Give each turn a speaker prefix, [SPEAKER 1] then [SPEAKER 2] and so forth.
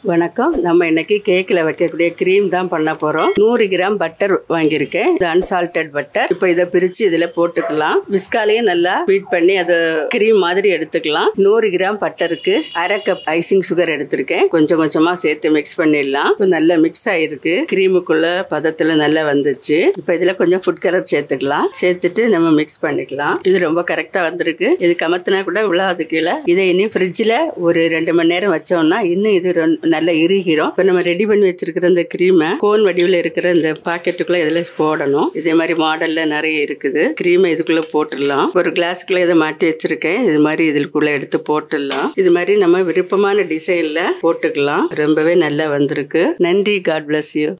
[SPEAKER 1] வணக்கம் நம்ம இன்னைக்கு கேக்கில் வைக்கக்கூடிய க்ரீம் தான் பண்ண போகிறோம் நூறு கிராம் பட்டர் வாங்கியிருக்கேன் இது அன்சால்டட் பட்டர் இப்போ இதை பிரித்து இதில் போட்டுக்கலாம் விஸ்காலையும் நல்லா பீட் பண்ணி அதை க்ரீம் மாதிரி எடுத்துக்கலாம் நூறு கிராம் பட்டருக்கு அரை கப் ஐசிங் சுகர் எடுத்திருக்கேன் கொஞ்சம் கொஞ்சமாக சேர்த்து மிக்ஸ் பண்ணிடலாம் இப்போ நல்லா மிக்ஸ் ஆகிருக்கு க்ரீமுக்குள்ள பதத்தில் நல்லா வந்துச்சு இப்போ இதில் கொஞ்சம் ஃபுட் கலர் சேர்த்துக்கலாம் சேர்த்துட்டு நம்ம மிக்ஸ் பண்ணிக்கலாம் இது ரொம்ப கரெக்டாக வந்திருக்கு இது கமத்தினா கூட விழாது கீழே இதை இனி ஃப்ரிட்ஜில் ஒரு ரெண்டு மணி நேரம் வச்சோம்னா இன்னும் இது ரொ- நல்லா இறுகிரும் இப்போ நம்ம ரெடி பண்ணி வச்சிருக்கிற இந்த க்ரீமை கோன் வடிவில் இருக்கிற இந்த பாக்கெட்டுக்குள்ள இதில் போடணும் இதே மாதிரி மாடல்ல நிறைய இருக்குது க்ரீமை இதுக்குள்ள போட்டுடலாம் ஒரு கிளாஸுக்குள்ள இதை மாட்டி வச்சிருக்கேன் இது மாதிரி இதுக்குள்ள எடுத்து போட்டுடலாம் இது மாதிரி நம்ம விருப்பமான டிசைன்ல போட்டுக்கலாம் ரொம்பவே நல்லா வந்திருக்கு நன்றி காட் bless யூ